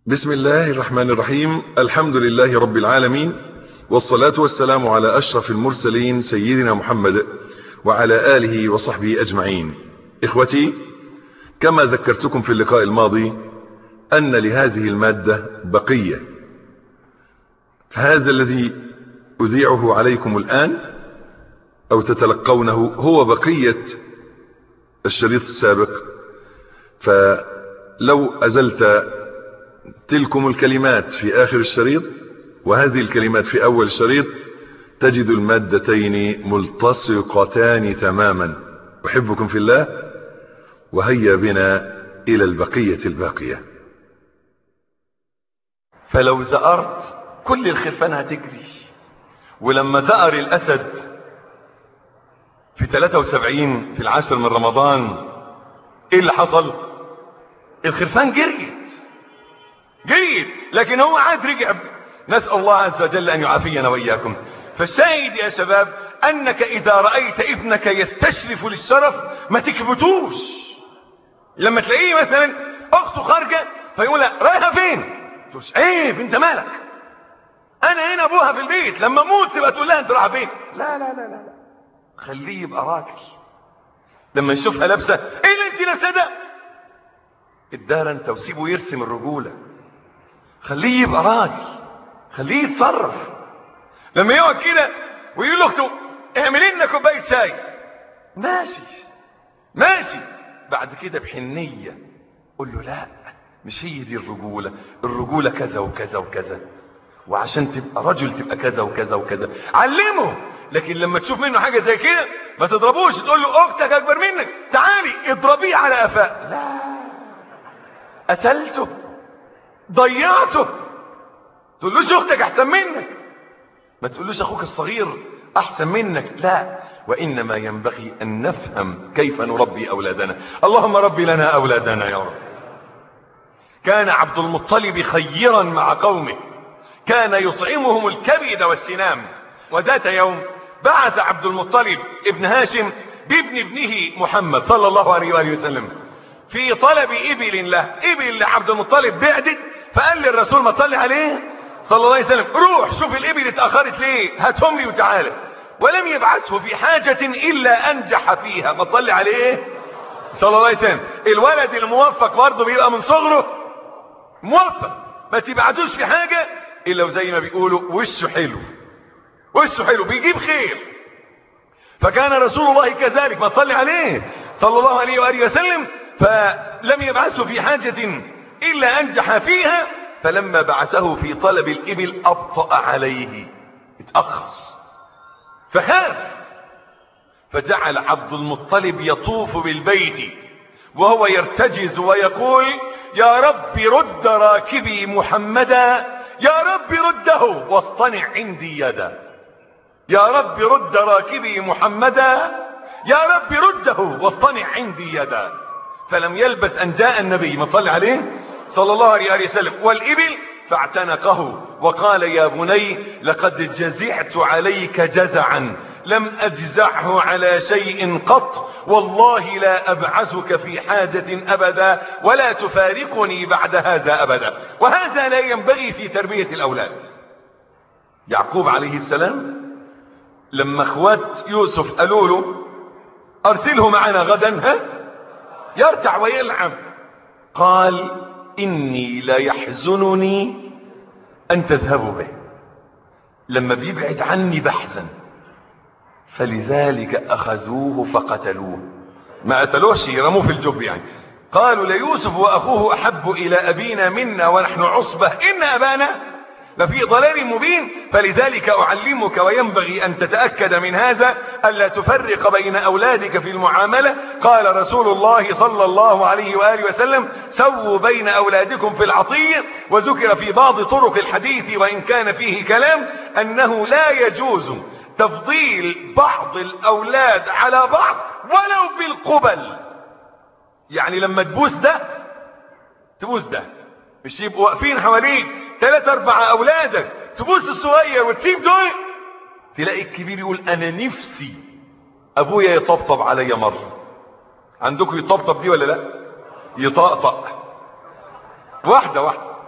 بسم الله الرحمن الرحيم الحمد لله رب العالمين والصلاة والسلام على أشرف المرسلين سيدنا محمد وعلى آله وصحبه أجمعين إخوتي كما ذكرتكم في اللقاء الماضي أن لهذه المادة بقية هذا الذي أذيعه عليكم الآن أو تتلقونه هو بقية الشريط السابق فلو أزلت تلكم الكلمات في آخر الشريط وهذه الكلمات في أول الشريط تجد المادتين ملتصقتان تماما أحبكم في الله وهيا بنا إلى البقية الباقية فلو زأرت كل الخرفان هتجري ولما زأر الأسد في 73 في العاشر من رمضان ايه اللي حصل الخرفان جريت جريت لكن هو عاد رجع نسأل الله عز وجل أن يعافينا وإياكم فالشاهد يا شباب أنك إذا رأيت ابنك يستشرف للشرف ما تكبتوش لما تلاقيه مثلا أخته خارجة فيقول رايحة فين تقولش عيب انت مالك انا هنا ابوها في البيت لما اموت تبقى تقول لها انت رايحه فين لا لا لا لا خليه يبقى راجل لما يشوفها لابسه ايه اللي انت لابسه ده الدار انت وسيبه يرسم الرجوله خليه يبقى راجل خليه يتصرف لما يقعد كده ويقول لاخته اعملي لنا كوبايه شاي ماشي ماشي بعد كده بحنيه قول له لا مش هي دي الرجوله الرجوله كذا وكذا وكذا وعشان تبقى رجل تبقى كذا وكذا وكذا علمه لكن لما تشوف منه حاجه زي كده ما تضربوش تقول له اختك اكبر منك تعالي اضربيه على قفاه لا قتلته ضيعته تقولوش اختك احسن منك ما تقولوش اخوك الصغير احسن منك لا وانما ينبغي ان نفهم كيف نربي اولادنا اللهم ربي لنا اولادنا يا رب كان عبد المطلب خيرا مع قومه كان يطعمهم الكبد والسنام وذات يوم بعث عبد المطلب ابن هاشم بابن ابنه محمد صلى الله عليه وآله وسلم في طلب إبل له إبل لعبد المطلب بعدت فقال للرسول ما تصلي عليه صلى الله عليه وسلم روح شوف الإبل اتأخرت ليه هاتهم لي وتعالى ولم يبعثه في حاجة إلا أنجح فيها ما تصلي عليه صلى الله عليه وسلم الولد الموفق برضه بيبقى من صغره موفق ما تبعتوش في حاجة إلا وزي ما بيقولوا وشه حلو وشه حلو بيجيب خير فكان رسول الله كذلك ما تصلي عليه صلى الله عليه وآله وسلم فلم يبعثه في حاجة إلا أنجح فيها فلما بعثه في طلب الإبل أبطأ عليه اتأخر فخاف فجعل عبد المطلب يطوف بالبيت وهو يرتجز ويقول يا رب رد راكبي محمدا يا رب رده واصطنع عندي يدا يا رب رد راكبي محمدا يا رب رده واصطنع عندي يدا فلم يلبث ان جاء النبي ما صلى عليه صلى الله عليه وسلم والابل فاعتنقه وقال يا بني لقد جزعت عليك جزعا لم اجزعه على شيء قط والله لا ابعثك في حاجة ابدا ولا تفارقني بعد هذا ابدا وهذا لا ينبغي في تربية الاولاد يعقوب عليه السلام لما اخوات يوسف قالوا له ارسله معنا غدا ها يرتع ويلعب قال اني لا يحزنني ان تذهبوا به لما بيبعد عني بحزن فلذلك اخذوه فقتلوه ما قتلوش رموه في الجب يعني قالوا ليوسف واخوه احب الى ابينا منا ونحن عصبة ان ابانا لفي ضلال مبين فلذلك اعلمك وينبغي ان تتأكد من هذا الا تفرق بين اولادك في المعاملة قال رسول الله صلى الله عليه وآله وسلم سووا بين اولادكم في العطية وذكر في بعض طرق الحديث وان كان فيه كلام انه لا يجوز تفضيل بعض الاولاد على بعض ولو بالقبل يعني لما تبوس ده تبوس ده مش يبقوا واقفين حواليك ثلاث اربع اولادك تبوس الصغير وتسيب دول تلاقي الكبير يقول انا نفسي ابويا يطبطب عليا مره عندكم يطبطب دي ولا لا يطقطق واحده واحده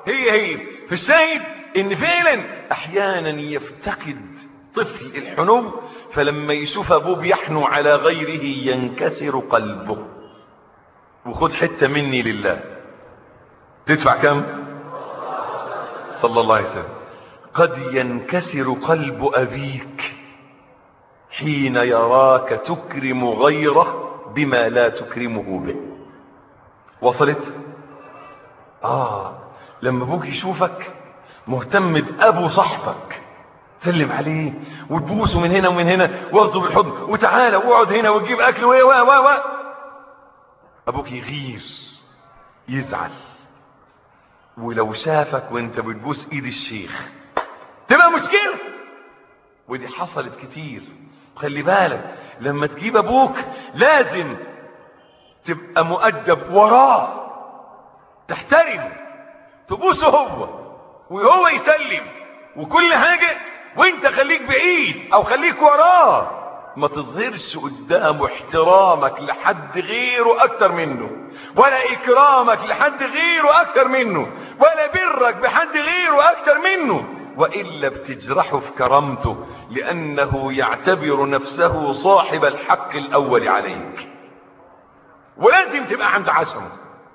هي هي في الشاهد ان فعلا احيانا يفتقد طفل الحنو فلما يشوف ابوه بيحنو على غيره ينكسر قلبه وخد حتة مني لله تدفع كم صلى الله عليه وسلم قد ينكسر قلب ابيك حين يراك تكرم غيره بما لا تكرمه به وصلت اه لما ابوك يشوفك مهتم بابو صاحبك سلم عليه وتبوسه من هنا ومن هنا واخده بالحضن وتعالى واقعد هنا وتجيب اكل و و و و ابوك يغير يزعل ولو شافك وانت بتبوس ايد الشيخ تبقى مشكلة ودي حصلت كتير خلي بالك لما تجيب ابوك لازم تبقى مؤدب وراه تحترمه تبوسه هو وهو يسلم وكل حاجة وانت خليك بعيد او خليك وراه ما تظهرش قدامه احترامك لحد غيره اكتر منه ولا اكرامك لحد غيره اكتر منه ولا برك بحد غيره اكتر منه والا بتجرحه في كرامته لانه يعتبر نفسه صاحب الحق الاول عليك ولازم تبقى عند عشمه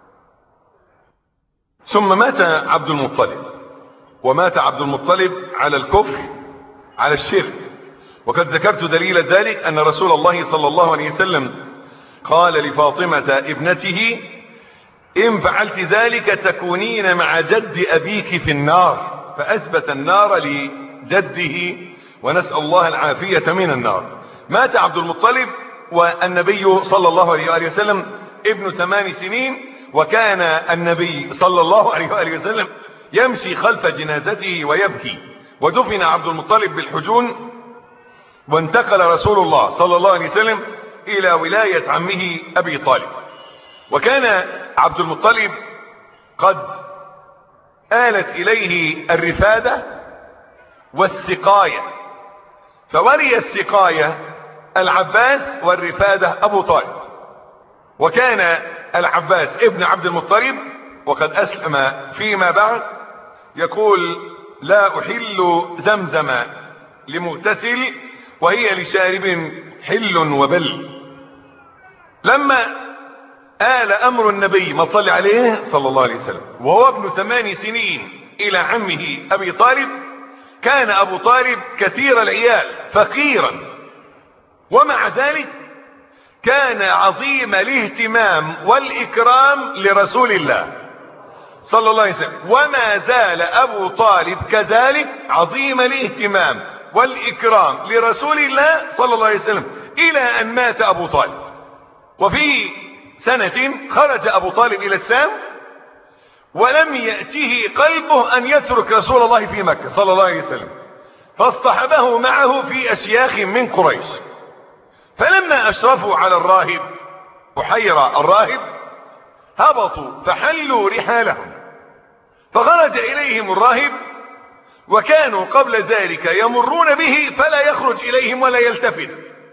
ثم مات عبد المطلب ومات عبد المطلب على الكفر على الشرك وقد ذكرت دليل ذلك أن رسول الله صلى الله عليه وسلم قال لفاطمة ابنته إن فعلت ذلك تكونين مع جد أبيك في النار فأثبت النار لجده ونسأل الله العافية من النار مات عبد المطلب والنبي صلى الله عليه وآله وسلم ابن ثمان سنين وكان النبي صلى الله عليه وآله وسلم يمشي خلف جنازته ويبكي ودفن عبد المطلب بالحجون وانتقل رسول الله صلى الله عليه وسلم الى ولاية عمه ابي طالب وكان عبد المطلب قد آلت اليه الرفادة والسقاية فوري السقاية العباس والرفادة ابو طالب وكان العباس ابن عبد المطلب وقد اسلم فيما بعد يقول لا احل زمزم لمغتسل وهي لشارب حل وبل لما آل أمر النبي ما صلى عليه صلى الله عليه وسلم وهو ابن ثمان سنين إلى عمه أبي طالب كان أبو طالب كثير العيال فقيرا ومع ذلك كان عظيم الاهتمام والإكرام لرسول الله صلى الله عليه وسلم وما زال أبو طالب كذلك عظيم الاهتمام والإكرام لرسول الله صلى الله عليه وسلم إلى أن مات أبو طالب وفي سنة خرج أبو طالب إلى الشام ولم يأته قلبه أن يترك رسول الله في مكة صلى الله عليه وسلم فاصطحبه معه في أشياخ من قريش فلما أشرفوا على الراهب بحيرة الراهب هبطوا فحلوا رحالهم فخرج إليهم الراهب وكانوا قبل ذلك يمرون به فلا يخرج إليهم ولا يلتفت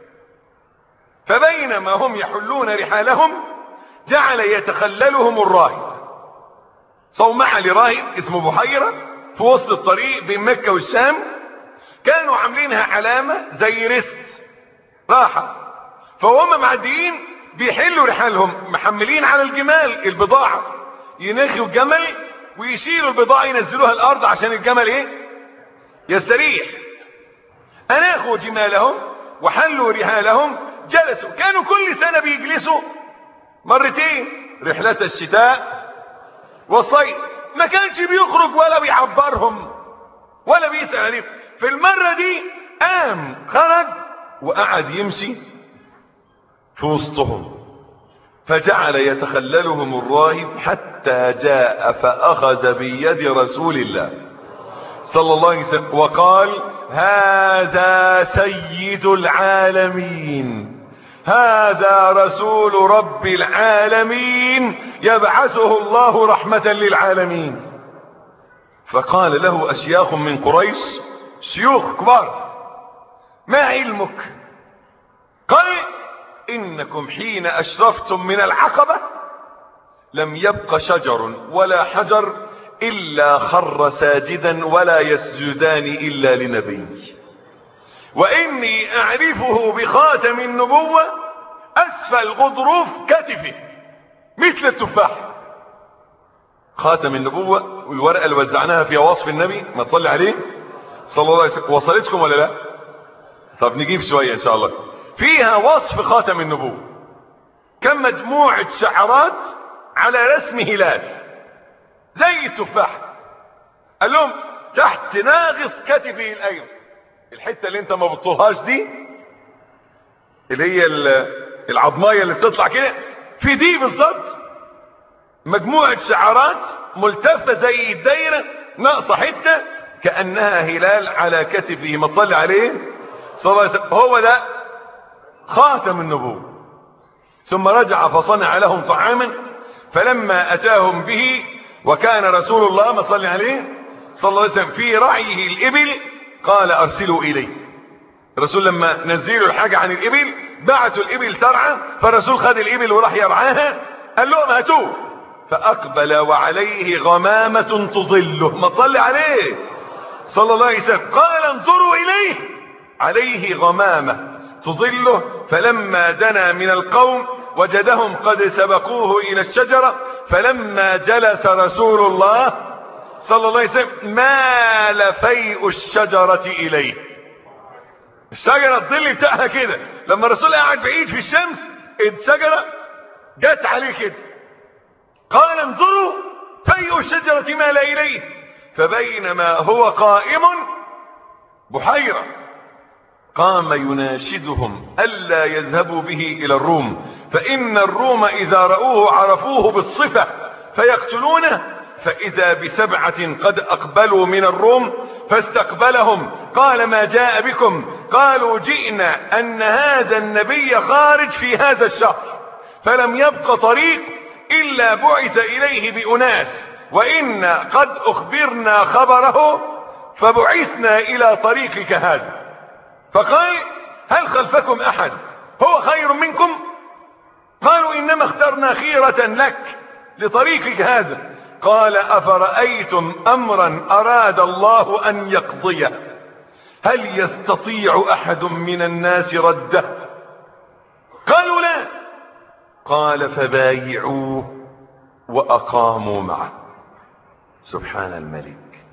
فبينما هم يحلون رحالهم جعل يتخللهم الراهب صومعة لراهب اسمه بحيرة في وسط الطريق بين مكة والشام كانوا عاملينها علامة زي رست راحة فهم معديين بيحلوا رحالهم محملين على الجمال البضاعة ينخوا الجمل ويشيلوا البضاعة ينزلوها الارض عشان الجمل ايه يستريح اناخوا جمالهم وحلوا رحالهم جلسوا كانوا كل سنة بيجلسوا مرتين رحلة الشتاء والصيف ما كانش بيخرج ولا بيعبرهم ولا بيسأل عليهم في المرة دي قام خرج وقعد يمشي في وسطهم فجعل يتخللهم الراهب حتى جاء فأخذ بيد رسول الله صلى الله عليه وسلم وقال هذا سيد العالمين هذا رسول رب العالمين يبعثه الله رحمة للعالمين فقال له أشياخ من قريش شيوخ كبار ما علمك قال إنكم حين أشرفتم من العقبة لم يبق شجر ولا حجر إلا خر ساجدا ولا يسجدان إلا لنبي وإني أعرفه بخاتم النبوة أسفل غضروف كتفه مثل التفاح خاتم النبوة والورقة اللي وزعناها فيها وصف النبي ما تصلي عليه صلى الله عليه وسلم وصلتكم ولا لا طب نجيب شوية ان شاء الله فيها وصف خاتم النبوة كم مجموعة شعرات على رسم هلال زي التفاح قال لهم تحت ناغص كتفه الايمن الحتة اللي انت ما بتطولهاش دي اللي هي العظماية اللي بتطلع كده في دي بالظبط مجموعة شعرات ملتفة زي الدايرة ناقصة حتة كأنها هلال على كتفه ما تصلي عليه صلى الله عليه وسلم هو ده خاتم النبوة ثم رجع فصنع لهم طعاما فلما أتاهم به وكان رسول الله ما صلي عليه صلى الله عليه وسلم في رعيه الإبل قال أرسلوا إليه الرسول لما نزلوا الحاجة عن الإبل بعتوا الإبل ترعى فالرسول خد الإبل وراح يرعاها قال لهم هاتوه فأقبل وعليه غمامة تظله ما تصلي عليه صلى الله عليه وسلم قال انظروا إليه عليه غمامة تظله فلما دنا من القوم وجدهم قد سبقوه إلى الشجرة فلما جلس رسول الله صلى الله عليه وسلم مال فيء الشجرة إليه الشجرة الظل بتاعها كده لما الرسول قاعد بعيد في الشمس الشجرة جت عليه كده قال انظروا فيء الشجرة مال إليه فبينما هو قائم بحيرة قام يناشدهم ألا يذهبوا به إلى الروم فإن الروم إذا رأوه عرفوه بالصفة فيقتلونه فإذا بسبعة قد أقبلوا من الروم فاستقبلهم قال ما جاء بكم قالوا جئنا أن هذا النبي خارج في هذا الشهر فلم يبق طريق إلا بعث إليه بأناس وإنا قد أخبرنا خبره فبعثنا إلى طريقك هذا فقال هل خلفكم أحد هو خير منكم قالوا إنما اخترنا خيرة لك لطريقك هذا قال أفرأيتم أمرا أراد الله أن يقضيه هل يستطيع أحد من الناس رده قالوا لا قال فبايعوه وأقاموا معه سبحان الملك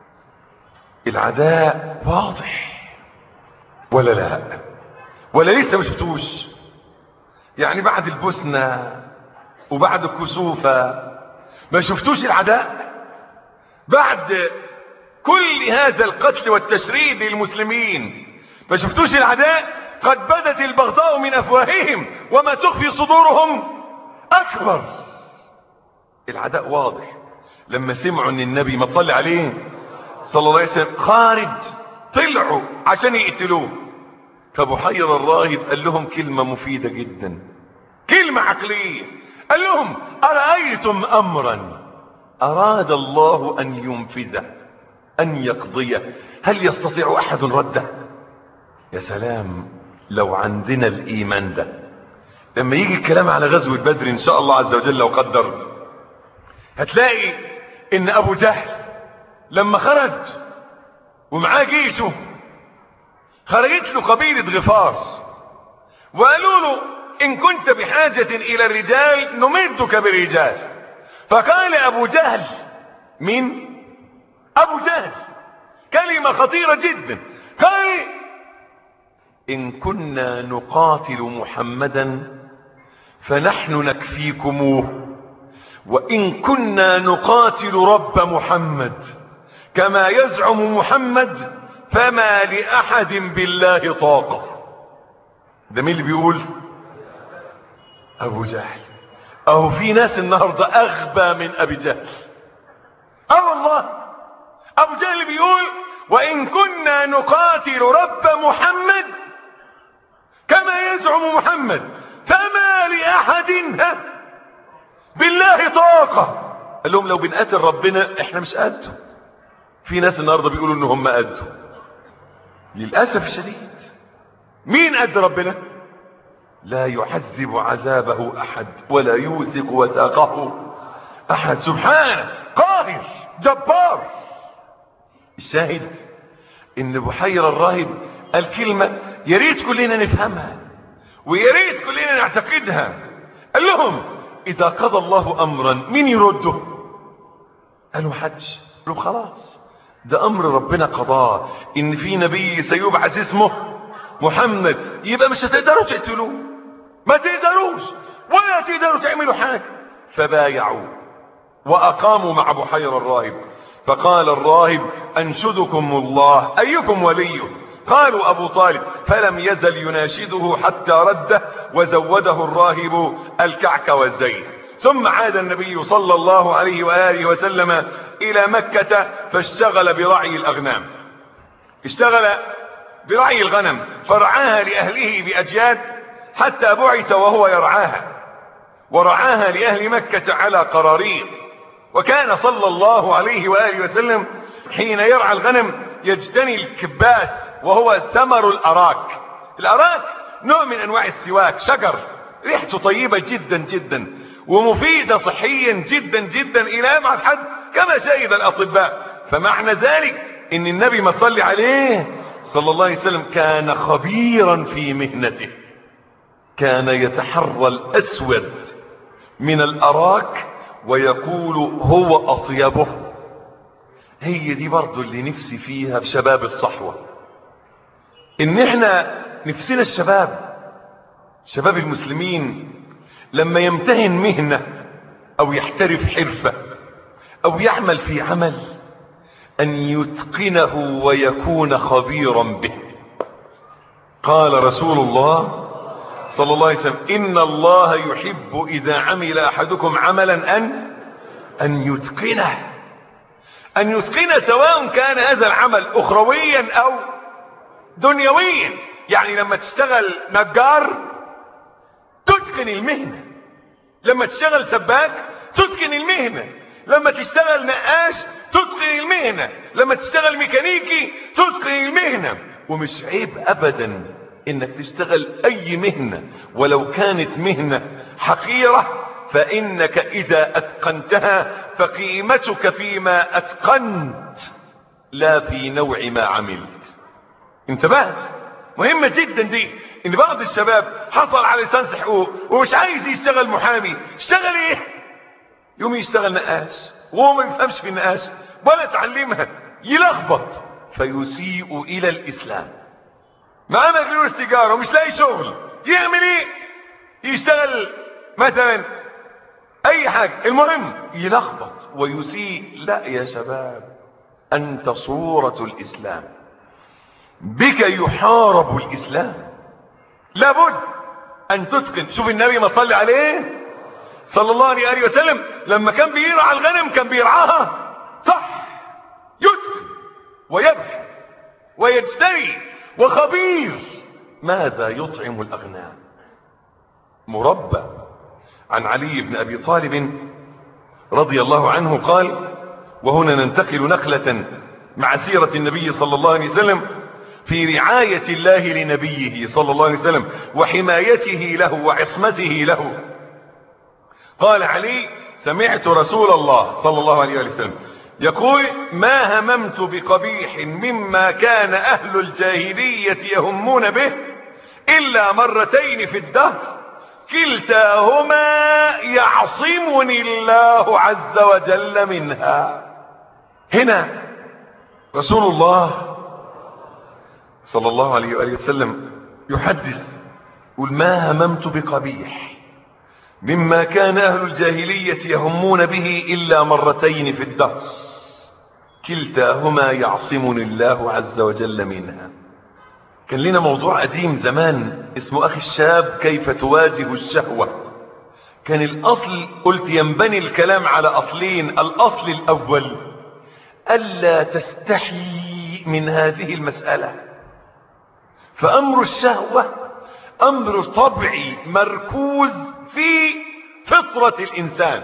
العداء واضح ولا لا ولا لسه ما شفتوش يعني بعد البوسنة وبعد الكسوفة ما شفتوش العداء بعد كل هذا القتل والتشريد للمسلمين ما شفتوش العداء قد بدت البغضاء من افواههم وما تخفي صدورهم اكبر العداء واضح لما سمعوا ان النبي ما تصلي عليه صلى الله عليه وسلم خارج طلعوا عشان يقتلوه فبحير الراهب قال لهم كلمة مفيدة جدا كلمة عقلية قال لهم أرأيتم أمرا أراد الله أن ينفذه أن يقضيه هل يستطيع أحد رده يا سلام لو عندنا الإيمان ده لما يجي الكلام على غزوة بدر إن شاء الله عز وجل لو قدر هتلاقي إن أبو جهل لما خرج ومعاه جيشه خرجت له قبيلة غفار وقالوا له إن كنت بحاجة إلى الرجال نمدك برجال فقال أبو جهل مين أبو جهل كلمة خطيرة جدا قال إن كنا نقاتل محمدا فنحن نكفيكموه وإن كنا نقاتل رب محمد كما يزعم محمد فما لأحد بالله طاقة ده مين اللي بيقول أبو جهل أهو في ناس النهاردة أغبى من أبي جهل أه والله أبو جهل بيقول وإن كنا نقاتل رب محمد كما يزعم محمد فما لأحد بالله طاقة قال لهم لو بنقاتل ربنا احنا مش قده في ناس النهاردة بيقولوا ان هم قده للأسف الشديد مين قد ربنا لا يعذب عذابه أحد ولا يوثق وثاقه أحد سبحانه قاهر قاهر جبار الشاهد ان بحير الراهب قال كلمة يا ريت كلنا نفهمها ويا ريت كلنا نعتقدها قال لهم اذا قضى الله امرا مين يرده قالوا محدش قالوا خلاص ده امر ربنا قضاه ان في نبي سيبعث اسمه محمد يبقى مش هتقدروا تقتلوه ما تقدروش ولا تقدروا تعملوا حاجة فبايعوا واقاموا مع بحير الراهب فقال الراهب انشدكم الله ايكم وليه قالوا ابو طالب فلم يزل يناشده حتى رده وزوده الراهب الكعك والزيت ثم عاد النبي صلى الله عليه وآله وسلم إلى مكة فاشتغل برعي الأغنام اشتغل برعي الغنم فرعاها لأهله بأجياد حتى بعث وهو يرعاها ورعاها لأهل مكة على قراريط وكان صلى الله عليه وآله وسلم حين يرعى الغنم يجتني الكباس وهو ثمر الأراك الأراك نوع من أنواع السواك شجر ريحته طيبة جدا جدا ومفيدة صحيا جدا جدا إلى أبعد حد كما شهد الأطباء فمعنى ذلك ان النبي ما صلي عليه صلى الله عليه وسلم كان خبيرا في مهنته كان يتحرى الأسود من الأراك ويقول هو أطيبه هي دي برضو اللي نفسي فيها في شباب الصحوة ان احنا نفسنا الشباب شباب المسلمين لما يمتهن مهنة او يحترف حرفة او يعمل في عمل ان يتقنه ويكون خبيرا به قال رسول الله صلى الله عليه وسلم ان الله يحب اذا عمل احدكم عملا ان ان يتقنه ان يتقن سواء كان هذا العمل اخرويا او دنيويا يعني لما تشتغل نجار تتقن المهنة لما تشتغل سباك تتقن المهنة لما تشتغل نقاش تتقن المهنة لما تشتغل ميكانيكي تتقن المهنة ومش عيب ابدا انك تشتغل اي مهنة ولو كانت مهنة حقيرة فانك اذا اتقنتها فقيمتك فيما اتقنت لا في نوع ما عملت انتبهت مهمة جدا دي ان بعض الشباب حصل على لسانس حقوق ومش عايز يشتغل محامي اشتغل ايه يوم يشتغل نقاش وهو ما يفهمش في النقاش ولا تعلمها يلخبط فيسيء الى الاسلام معاه مجلوس تجارة ومش لاقي شغل يعمل ايه يشتغل مثلا اي حاجة المهم يلخبط ويسيء لا يا شباب انت صورة الاسلام بك يحارب الاسلام لابد ان تتقن شوف النبي ما صلي عليه صلى الله عليه وسلم لما كان بيرعى الغنم كان بيرعاها صح يتقن ويبحث ويجتري وخبير ماذا يطعم الاغنام مربى عن علي بن ابي طالب رضي الله عنه قال وهنا ننتقل نخلة مع سيرة النبي صلى الله عليه وسلم في رعاية الله لنبيه صلى الله عليه وسلم وحمايته له وعصمته له قال علي سمعت رسول الله صلى الله عليه وسلم يقول ما هممت بقبيح مما كان أهل الجاهلية يهمون به إلا مرتين في الدهر كلتاهما يعصمني الله عز وجل منها هنا رسول الله صلى الله عليه وآله وسلم يحدث يقول ما هممت بقبيح مما كان أهل الجاهلية يهمون به إلا مرتين في الدهر كلتاهما يعصمني الله عز وجل منها كان لنا موضوع قديم زمان اسمه أخي الشاب كيف تواجه الشهوة كان الأصل قلت ينبني الكلام على أصلين الأصل الأول ألا تستحي من هذه المسألة فأمر الشهوة أمر طبيعي مركوز في فطرة الإنسان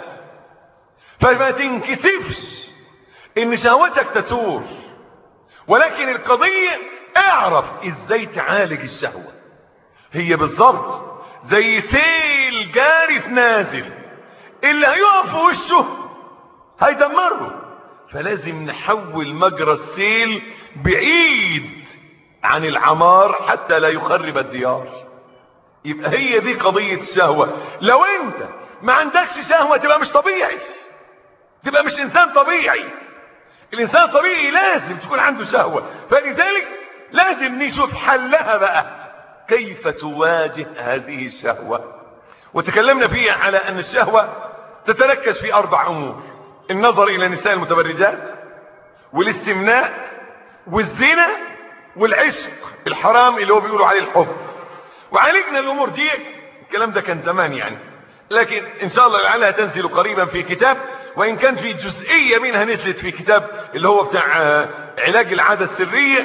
فما تنكسفش إن شهوتك تثور ولكن القضية اعرف ازاي تعالج الشهوة هي بالظبط زي سيل جاري في نازل اللي هيقف في وشه هيدمره فلازم نحول مجرى السيل بعيد عن العمار حتى لا يخرب الديار يبقى هي دي قضية الشهوة لو انت ما عندكش شهوة تبقى مش طبيعي تبقى مش انسان طبيعي الانسان الطبيعي لازم تكون عنده شهوة فلذلك لازم نشوف حلها بقى كيف تواجه هذه الشهوة وتكلمنا فيها على ان الشهوة تتركز في اربع امور النظر الى النساء المتبرجات والاستمناء والزنا والعشق الحرام اللي هو بيقولوا عليه الحب وعالجنا الامور دي الكلام ده كان زمان يعني لكن ان شاء الله لعلها تنزل قريبا في كتاب وان كان في جزئية منها نزلت في كتاب اللي هو بتاع علاج العادة السرية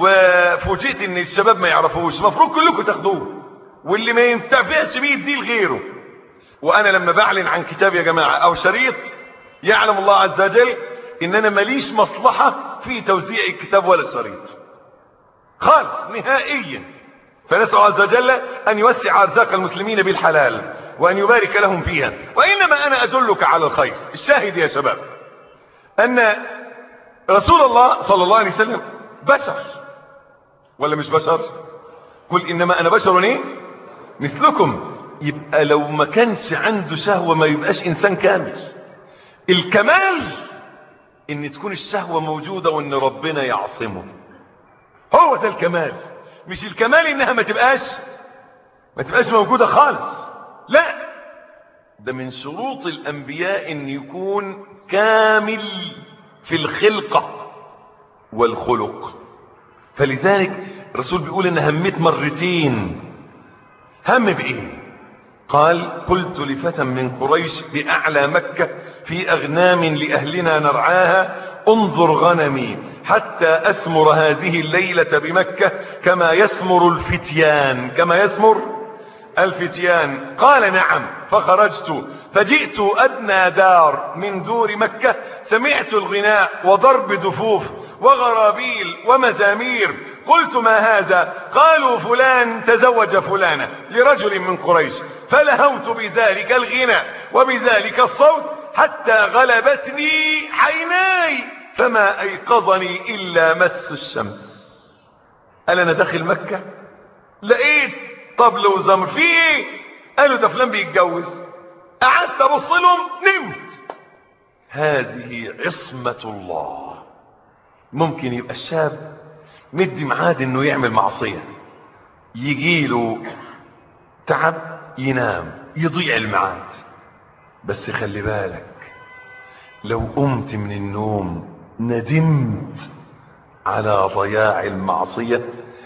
وفوجئت ان الشباب ما يعرفوش المفروض كلكم تاخدوه واللي ما ينتفعش بيه يديه لغيره وانا لما بعلن عن كتاب يا جماعة او شريط يعلم الله عز وجل ان انا ماليش مصلحة في توزيع الكتاب ولا الشريط خالص نهائيا فنسأل الله عز وجل ان يوسع ارزاق المسلمين بالحلال وان يبارك لهم فيها وانما انا ادلك على الخير الشاهد يا شباب ان رسول الله صلى الله عليه وسلم بشر ولا مش بشر قل انما انا بشر ايه مثلكم يبقى لو ما كانش عنده شهوة ما يبقاش انسان كامل الكمال ان تكون الشهوة موجودة وان ربنا يعصمه هو ده الكمال مش الكمال انها ما تبقاش ما تبقاش موجودة خالص لا ده من شروط الانبياء ان يكون كامل في الخلقة والخلق فلذلك الرسول بيقول ان هميت مرتين هم بايه قال قلت لفتى من قريش بأعلى مكة في أغنام لأهلنا نرعاها انظر غنمي حتى أسمر هذه الليلة بمكة كما يسمر الفتيان كما يسمر الفتيان قال نعم فخرجت فجئت أدنى دار من دور مكة سمعت الغناء وضرب دفوف وغرابيل ومزامير قلت ما هذا قالوا فلان تزوج فلانة لرجل من قريش فلهوت بذلك الغناء وبذلك الصوت حتى غلبتني عيناي فما ايقظني الا مس الشمس قال انا داخل مكة لقيت طبل وزمر في ايه قالوا ده فلان بيتجوز قعدت ابص لهم نمت هذه عصمة الله ممكن يبقى الشاب مدي معاد انه يعمل معصية يجيله تعب ينام يضيع المعاد بس خلي بالك لو قمت من النوم ندمت على ضياع المعصية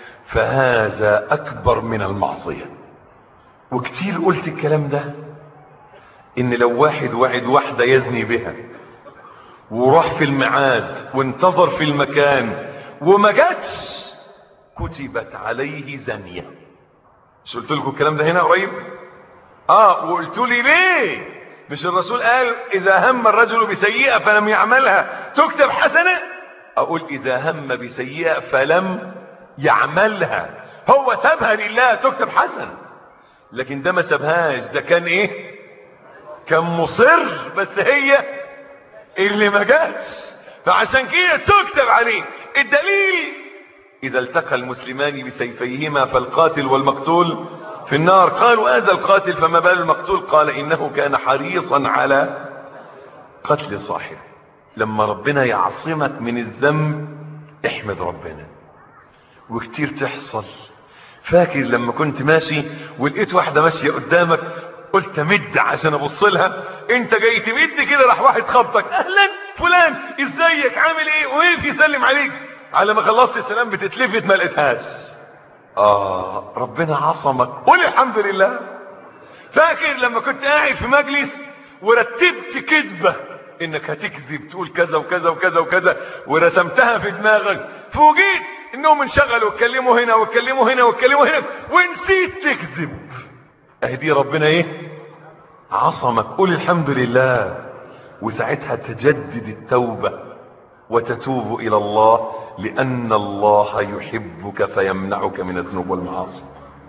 فهذا اكبر من المعصية وكتير قلت الكلام ده ان لو واحد وعد واحدة يزني بها وراح في الميعاد وانتظر في المكان وما جاتش كتبت عليه زانية مش قلت لكم الكلام ده هنا قريب اه وقلت لي ليه مش الرسول قال اذا هم الرجل بسيئة فلم يعملها تكتب حسنة اقول اذا هم بسيئة فلم يعملها هو سابها لله تكتب حسن لكن ده ما سابهاش ده كان ايه كان مصر بس هي اللي ما جاتش فعشان كده تكتب عليه الدليل اذا التقى المسلمان بسيفيهما فالقاتل والمقتول في النار قالوا هذا القاتل فما بال المقتول قال انه كان حريصا على قتل صاحبه لما ربنا يعصمك من الذنب احمد ربنا وكتير تحصل فاكر لما كنت ماشي ولقيت واحدة ماشية قدامك قلت مد عشان ابص لها انت جاي تمد كده راح واحد خبطك اهلا فلان ازيك عامل ايه وقف يسلم عليك على ما خلصت السلام بتتلفت ما لقيتهاش اه ربنا عصمك قول الحمد لله فاكر لما كنت قاعد في مجلس ورتبت كذبة انك هتكذب تقول كذا وكذا وكذا وكذا ورسمتها في دماغك فوجئت انهم انشغلوا واتكلموا هنا واتكلموا هنا واتكلموا هنا ونسيت تكذب اهدي ربنا ايه عصمك قول الحمد لله وساعتها تجدد التوبة وتتوب الى الله لان الله يحبك فيمنعك من الذنوب والمعاصي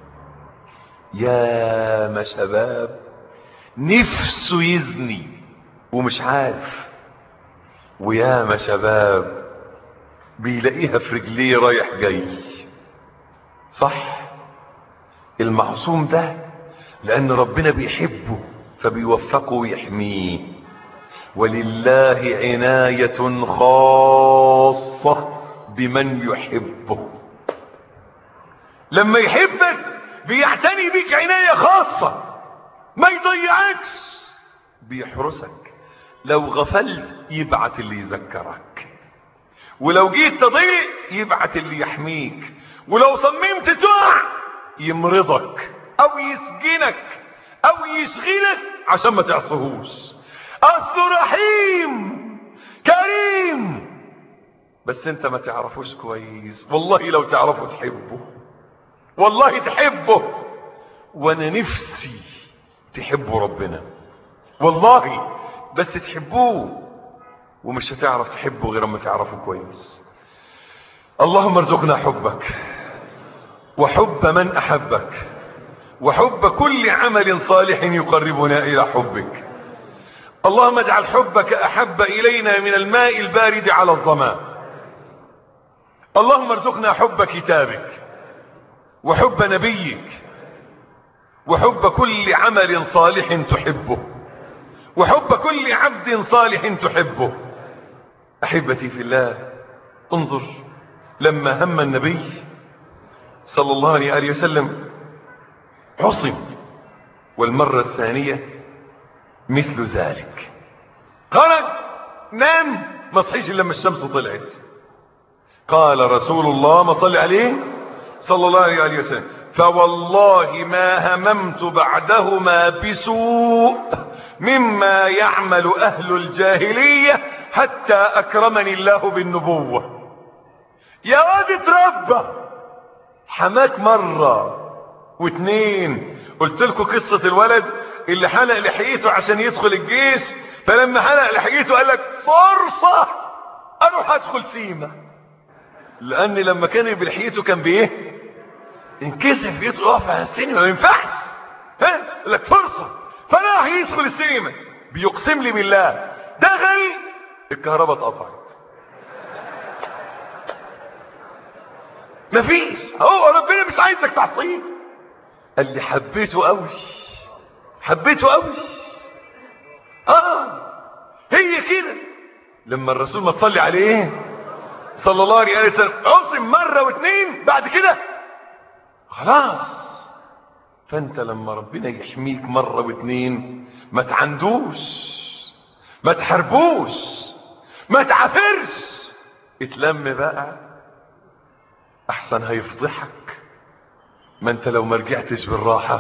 يا ما شباب نفسه يزني ومش عارف وياما شباب بيلاقيها في رجليه رايح جاي صح المعصوم ده لان ربنا بيحبه فبيوفقه ويحميه ولله عناية خاصة بمن يحبه لما يحبك بيعتني بيك عناية خاصة ما يضيعكش بيحرسك لو غفلت يبعت اللي يذكرك ولو جيت تضيع يبعت اللي يحميك ولو صممت تقع يمرضك او يسجنك او يشغلك عشان ما تعصهوش اصله رحيم كريم بس انت ما تعرفوش كويس والله لو تعرفه تحبه والله تحبه وانا نفسي تحبوا ربنا والله بس تحبوه ومش هتعرف تحبه غير اما تعرفه كويس اللهم ارزقنا حبك وحب من احبك وحب كل عمل صالح يقربنا الى حبك اللهم اجعل حبك احب الينا من الماء البارد على الظما اللهم ارزقنا حب كتابك وحب نبيك وحب كل عمل صالح تحبه وحب كل عبد صالح تحبه احبتي في الله انظر لما هم النبي صلى الله عليه وسلم عصم والمرة الثانية مثل ذلك خرج نام ما صحيش لما الشمس طلعت قال رسول الله ما صلي عليه صلى الله عليه وسلم فوالله ما هممت بعدهما بسوء مما يعمل اهل الجاهلية حتى اكرمني الله بالنبوة يا واد اتربى حماك مرة واثنين قلت لكم قصة الولد اللي حلق لحيته عشان يدخل الجيش فلما حلق لحيته قال لك فرصة اروح ادخل سيما لان لما كان بلحيته كان بايه انكسف يقف على السينما ما ينفعش ها لك فرصة فراح يدخل السينما بيقسم لي بالله دخل الكهرباء اتقطعت مفيش هو ربنا مش عايزك تحصيل قال لي حبيته قوي حبيته قوي اه هي كده لما الرسول ما تصلي عليه صلى الله عليه وسلم عصم مرة واثنين بعد كده خلاص فانت لما ربنا يحميك مرة واثنين ما تعندوش ما تحاربوش ما تعافرش اتلم بقى احسن هيفضحك ما انت لو ما رجعتش بالراحة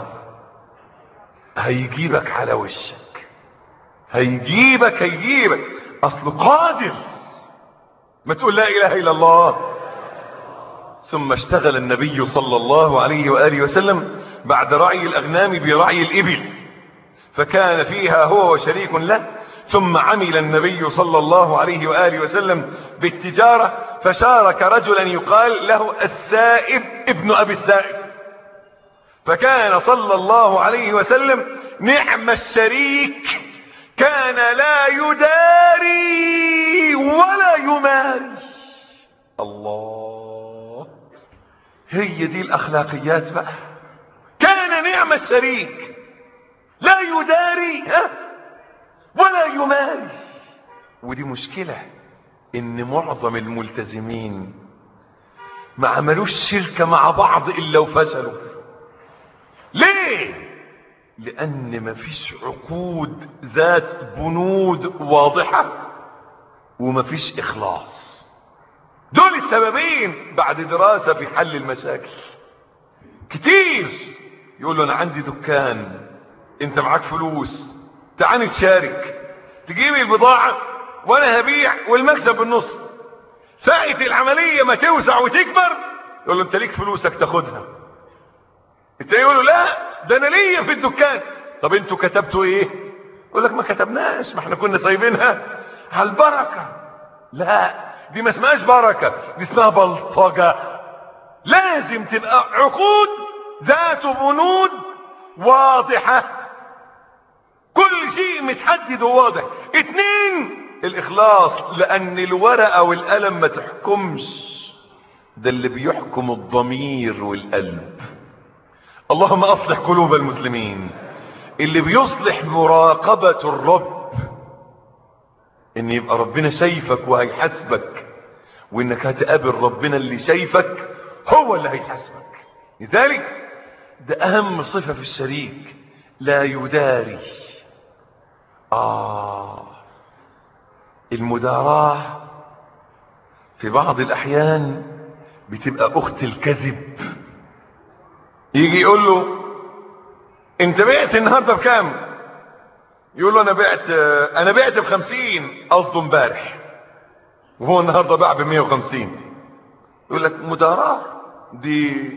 هيجيبك على وشك هيجيبك هيجيبك اصله قادر ما تقول لا اله الا الله ثم اشتغل النبي صلى الله عليه وآله وسلم بعد رعي الأغنام برعي الإبل فكان فيها هو وشريك له ثم عمل النبي صلى الله عليه وآله وسلم بالتجارة فشارك رجلا يقال له السائب ابن أبي السائب فكان صلى الله عليه وسلم نعم الشريك كان لا يداري ولا يماري الله هي دي الاخلاقيات بقى كان نعم الشريك لا يداري ها ولا يماري ودي مشكلة ان معظم الملتزمين ما عملوش شركة مع بعض الا وفشلوا ليه لان مفيش عقود ذات بنود واضحة ومفيش اخلاص دول السببين بعد دراسة في حل المشاكل كتير يقول له انا عندي دكان انت معاك فلوس تعال نتشارك تجيب البضاعة وانا هبيع والمكسب بالنص ساعة العملية ما توسع وتكبر يقول له انت ليك فلوسك تاخدها انت يقول له لا ده انا ليا في الدكان طب انتوا كتبتوا ايه يقول لك ما كتبناش ما احنا كنا سايبينها على البركة لا دي ما اسمهاش بركة دي اسمها بلطجة لازم تبقى عقود ذات بنود واضحة كل شيء متحدد وواضح اتنين الاخلاص لان الورقة والقلم ما تحكمش ده اللي بيحكم الضمير والقلب اللهم اصلح قلوب المسلمين اللي بيصلح مراقبة الرب ان يبقى ربنا شايفك وهيحاسبك وانك هتقابل ربنا اللي شايفك هو اللي هيحاسبك لذلك ده اهم صفة في الشريك لا يداري آه المداراة في بعض الأحيان بتبقى أخت الكذب يجي يقول له انت بعت النهارده بكام يقول له انا بعت انا بعت بخمسين قصده امبارح وهو النهارده باع ب 150 يقول لك مداراة دي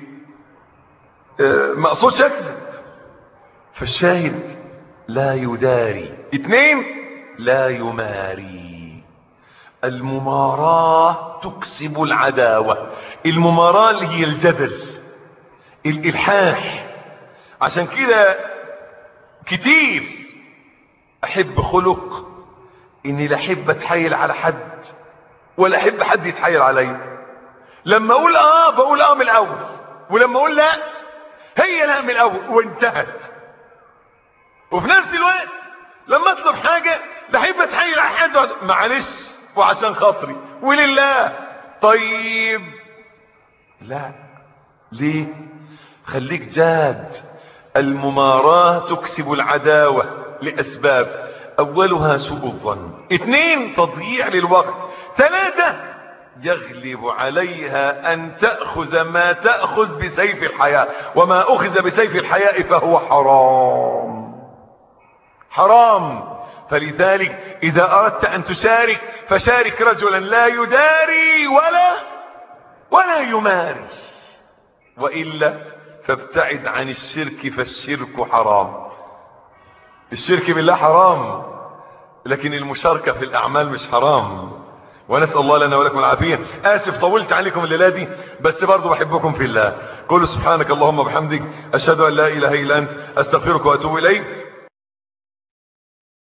مقصود شكل فالشاهد لا يداري اثنين لا يماري المماراة تكسب العداوة المماراة اللي هي الجدل الإلحاح عشان كده كتير أحب خلق إني لا أحب أتحايل على حد ولا أحب حد يتحايل عليا لما أقول آه بقول آه من الأول ولما أقول لا هي لا من الأول وانتهت وفي نفس الوقت لما اطلب حاجة بحب اتحايل على حد معلش وعشان خاطري ولله طيب لا ليه خليك جاد المماراة تكسب العداوة لأسباب أولها سوء الظن اثنين تضييع للوقت ثلاثة يغلب عليها أن تأخذ ما تأخذ بسيف الحياة وما أخذ بسيف الحياة فهو حرام حرام فلذلك إذا أردت أن تشارك فشارك رجلا لا يداري ولا ولا يماري وإلا فابتعد عن الشرك فالشرك حرام الشرك بالله حرام لكن المشاركة في الأعمال مش حرام ونسأل الله لنا ولكم العافية آسف طولت عليكم الليلة دي بس برضو بحبكم في الله قولوا سبحانك اللهم وبحمدك أشهد أن لا إله إلا أنت أستغفرك وأتوب إليك